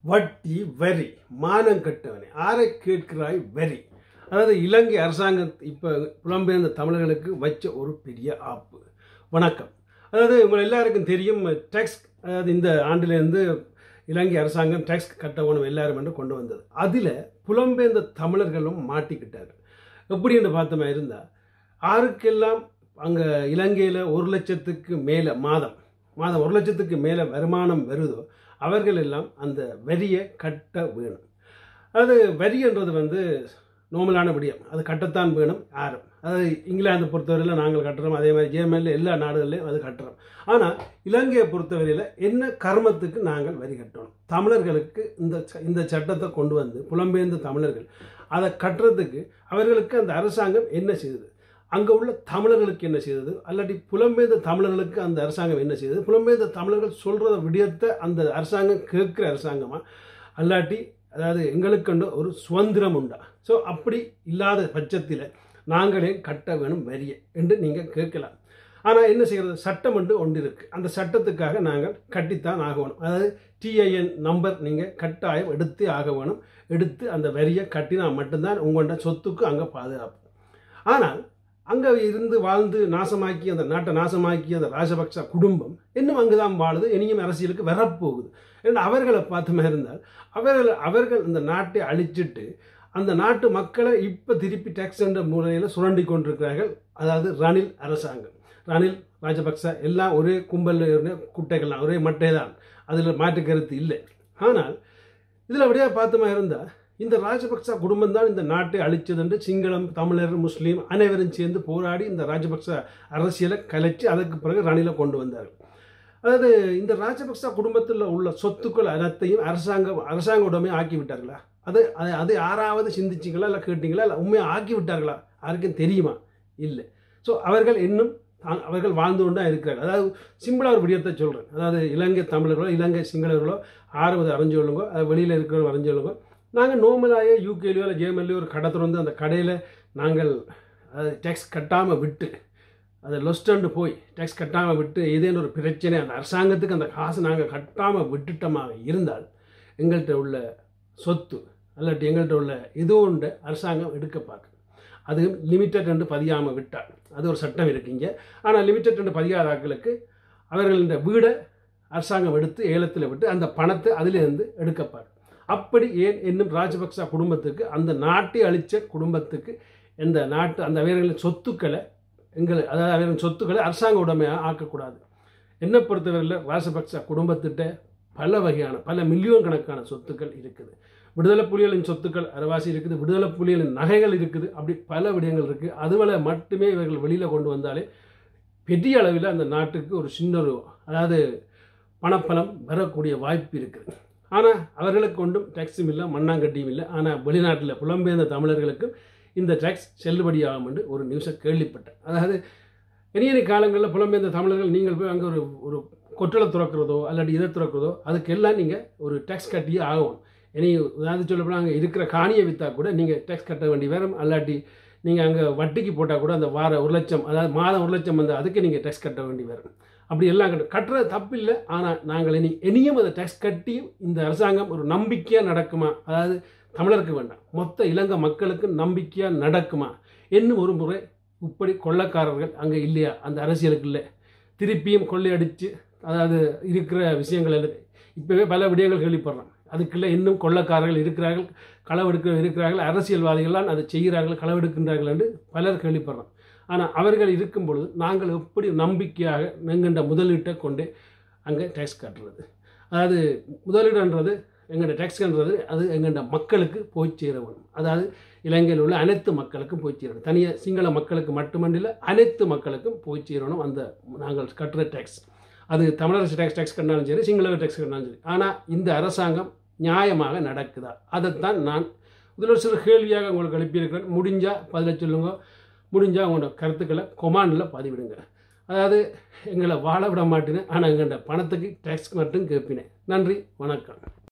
வட்டி வரி மானம் கட்டவனே ஆரை கேட்கிறாய் வரி அதாவது இலங்கை அரசாங்கம் இப்போ புலம்பெயர்ந்த தமிழர்களுக்கு வச்ச ஒரு பெரிய ஆப்பு வணக்கம் அதாவது உங்கள் எல்லாருக்கும் தெரியும் டேக்ஸ் அதாவது இந்த ஆண்டிலிருந்து இலங்கை அரசாங்கம் டேக்ஸ் கட்டணும் எல்லாரும் என்று கொண்டு வந்தது அதில் புலம்பெயர்ந்த தமிழர்களும் மாட்டிக்கிட்டார்கள் எப்படின்னு பார்த்தோமா இருந்தால் யாருக்கெல்லாம் அங்கே இலங்கையில் ஒரு லட்சத்துக்கு மேலே மாதம் மாதம் ஒரு லட்சத்துக்கு மேலே வருமானம் வருதோ அவர்கள் எல்லாம் அந்த வரியை கட்ட வேணும் அது வரின்றது வந்து நார்மலான விடயம் அது கட்டத்தான் வேணும் யாரும் அதாவது இங்கிலாந்து பொறுத்தவரையில் நாங்கள் கட்டுறோம் அதே மாதிரி ஜெர்மனியில் எல்லா நாடுகள்லையும் அது கட்டுறோம் ஆனால் இலங்கையை பொறுத்தவரையில் என்ன கர்மத்துக்கு நாங்கள் வரி கட்டணும் தமிழர்களுக்கு இந்த ச- இந்த சட்டத்தை கொண்டு வந்து புலம்பெயர்ந்த தமிழர்கள் அதை கட்டுறதுக்கு அவர்களுக்கு அந்த அரசாங்கம் என்ன செய்தது அங்கே உள்ள தமிழர்களுக்கு என்ன செய்தது அல்லாட்டி புலம்பெயர்ந்த தமிழர்களுக்கு அந்த அரசாங்கம் என்ன செய்தது புலம்பெயர்ந்த தமிழர்கள் சொல்கிறத விடயத்தை அந்த அரசாங்கம் கேட்குற அரசாங்கமா அல்லாட்டி அதாவது எங்களுக்கண்டு ஒரு சுதந்திரம் உண்டா ஸோ அப்படி இல்லாத பட்சத்தில் நாங்களே கட்ட வேணும் வரிய என்று நீங்கள் கேட்கலாம் ஆனால் என்ன செய்கிறது சட்டம் என்று ஒன்று இருக்குது அந்த சட்டத்துக்காக நாங்கள் கட்டித்தான் ஆக வேணும் அதாவது டிஐஎன் நம்பர் நீங்கள் கட்டாயம் எடுத்தே ஆக வேணும் எடுத்து அந்த வரியை கட்டினா மட்டும்தான் உங்களோட சொத்துக்கு அங்கே பாதுகாப்பு ஆனால் அங்கே இருந்து வாழ்ந்து நாசமாக்கி அந்த நாட்டை நாசமாக்கி அந்த ராஜபக்ச குடும்பம் இன்னும் அங்கே தான் வாழுது இனியும் அரசியலுக்கு வரப்போகுது ஏன்னா அவர்களை பார்த்தோமே இருந்தால் அவர்கள் அவர்கள் இந்த நாட்டை அழிச்சிட்டு அந்த நாட்டு மக்களை இப்போ திருப்பி டேக்ஸ் என்ற முறையில் சுரண்டி கொண்டிருக்கிறார்கள் அதாவது ரணில் அரசாங்கம் ரணில் ராஜபக்ச எல்லாம் ஒரே கும்பல் குட்டைகள்லாம் ஒரே மட்டை தான் அதில் மாற்று கருத்து இல்லை ஆனால் இதில் அப்படியே பார்த்தோமா இருந்தால் இந்த ராஜபக்ச குடும்பம் தான் இந்த நாட்டை அழிச்சது என்று சிங்களம் தமிழர் முஸ்லீம் அனைவரும் சேர்ந்து போராடி இந்த ராஜபக்ச அரசியலை கலைச்சு அதுக்கு பிறகு ரணிலை கொண்டு வந்தார்கள் அதாவது இந்த ராஜபக்ச குடும்பத்தில் உள்ள சொத்துக்கள் அனைத்தையும் அரசாங்கம் அரசாங்க உடமை ஆக்கி விட்டார்களா அது அது அது யாராவது சிந்திச்சிங்களா இல்லை கேட்டீங்களா இல்லை உண்மையாக ஆக்கி விட்டார்களா யாருக்கும் தெரியுமா இல்லை ஸோ அவர்கள் இன்னும் தா- அவர்கள் வாழ்ந்து கொண்டு தான் இருக்கிறார்கள் அதாவது சிம்பிளாக ஒரு விடயத்தை சொல்கிறேன் அதாவது இலங்கை தமிழர்களோ இலங்கை சிங்களர்களோ ஆறுவது அறிஞ்சு கொள்ளுங்க அது வெளியில் இருக்கிறவங்க அறிஞ்சு கொள்ளுங்க நாங்கள் நோமலாயே யூகேலையோ இல்லை ஜேர்மன்லையோ ஒரு கடை திறந்து அந்த கடையில் நாங்கள் டேக்ஸ் கட்டாமல் விட்டு அதை லொஸ்டண்டு போய் டேக்ஸ் கட்டாமல் விட்டு ஏதேனும் ஒரு பிரச்சனை அந்த அரசாங்கத்துக்கு அந்த காசு நாங்கள் கட்டாமல் விட்டுட்டமாக இருந்தால் எங்கள்கிட்ட உள்ள சொத்து அல்லாட்டி எங்கள்கிட்ட உள்ள ஏதோ ஒன்று அரசாங்கம் எடுக்க பார்க்கும் அது லிமிட்டட் என்று பதியாமல் விட்டால் அது ஒரு சட்டம் இருக்குங்க ஆனால் லிமிட்டட் என்று பதியாத ஆட்களுக்கு அவர்களின் வீடை அரசாங்கம் எடுத்து ஏலத்தில் விட்டு அந்த பணத்தை அதிலிருந்து எடுக்கப்பார் அப்படி ஏன் இன்னும் ராஜபக்ச குடும்பத்துக்கு அந்த நாட்டை அழித்த குடும்பத்துக்கு இந்த நாட்டு அந்த அவர்களின் சொத்துக்களை எங்களை அதாவது அவர்களின் சொத்துக்களை அரசாங்க உடைமையாக ஆக்கக்கூடாது என்னை பொறுத்தவரையில் ராஜபக்ச குடும்பத்திட்ட பல வகையான பல மில்லியன் கணக்கான சொத்துக்கள் இருக்குது விடுதலை புலிகளின் சொத்துக்கள் அரவாசி இருக்குது விடுதலை புலிகளின் நகைகள் இருக்குது அப்படி பல விடயங்கள் இருக்குது அதுவரை மட்டுமே இவர்கள் வெளியில் கொண்டு வந்தாலே பெரிய அளவில் அந்த நாட்டுக்கு ஒரு சின்ன ஒரு அதாவது பணப்பலம் வரக்கூடிய வாய்ப்பு இருக்குது ஆனால் அவர்களுக்கு கொண்டும் டேக்ஸும் இல்லை மண்ணாங்கட்டியும் இல்லை ஆனால் வெளிநாட்டில் புலம்பெயர்ந்த தமிழர்களுக்கு இந்த டேக்ஸ் செல்லுபடியாகும் என்று ஒரு நியூஸை கேள்விப்பட்டேன் அதாவது இனிய காலங்களில் புலம்பெயர்ந்த தமிழர்கள் நீங்கள் போய் அங்கே ஒரு ஒரு கொற்றலை துறக்கிறதோ அல்லாட்டி இதை துறக்கிறதோ அதுக்கெல்லாம் நீங்கள் ஒரு டேக்ஸ் கட்டியே ஆகணும் இனி உதாரணத்து சொல்லப்போனால் அங்கே இருக்கிற காணியை விற்றா கூட நீங்கள் டேக்ஸ் கட்ட வேண்டி வரும் அல்லாட்டி நீங்கள் அங்கே வட்டிக்கு போட்டால் கூட அந்த வார ஒரு லட்சம் அதாவது மாதம் ஒரு லட்சம் வந்து அதுக்கு நீங்கள் டேக்ஸ் கட்ட வேண்டி வரும் அப்படி எல்லாம் கட்ட கட்டுறது தப்பு இல்லை ஆனால் நாங்கள் இனி இனியும் அதை டேக்ஸ் கட்டி இந்த அரசாங்கம் ஒரு நம்பிக்கையாக நடக்குமா அதாவது தமிழருக்கு வேண்டாம் மொத்த இலங்கை மக்களுக்கு நம்பிக்கையாக நடக்குமா இன்னும் ஒரு முறை இப்படி கொள்ளக்காரர்கள் அங்கே இல்லையா அந்த அரசியலுக்கு இல்லை திருப்பியும் கொள்ளையடித்து அதாவது இருக்கிற விஷயங்கள் எல்லாம் இப்போவே பல விடயங்கள் கேள்விப்படுறோம் அதுக்குள்ள இன்னும் கொள்ளக்காரர்கள் இருக்கிறார்கள் களவெடுக்க இருக்கிறார்கள் அரசியல்வாதிகள்லாம் அதை செய்கிறார்கள் களவெடுக்கின்றார்கள் என்று பலர் கேள்விப்படுறோம் ஆனால் அவர்கள் இருக்கும் பொழுது நாங்கள் எப்படி நம்பிக்கையாக எங்கண்ட முதலீட்டை கொண்டு அங்கே டேக்ஸ் கட்டுறது அதாவது முதலீடுன்றது எங்கள்ட டேக்ஸ்ன்றது அது எங்கள்ட மக்களுக்கு போய் சேர வேணும் அதாவது இலங்கையில் உள்ள அனைத்து மக்களுக்கும் போய் சேரணும் தனியாக சிங்கள மக்களுக்கு மட்டுமண்டில்ல அனைத்து மக்களுக்கும் போய் சேரணும் அந்த நாங்கள் கட்டுற டேக்ஸ் அது தமிழரசு டேக்ஸ் டேக்ஸ் கட்டினாலும் சரி சிங்கள டேக்ஸ் கட்டினாலும் சரி ஆனால் இந்த அரசாங்கம் நியாயமாக நடக்குதா அதைத்தான் நான் இதில் ஒரு சில கேள்வியாக உங்களுக்கு அனுப்பியிருக்கிறேன் முடிஞ்சால் பதில சொல்லுங்க முடிஞ்சால் உங்களோட கருத்துக்களை கொமாண்டில் பதிவிடுங்க அதாவது எங்களை வாழ விட மாட்டேன்னு ஆனால் எங்கள்ட பணத்துக்கு டேக்ஸ் மட்டும் கேட்பினேன் நன்றி வணக்கம்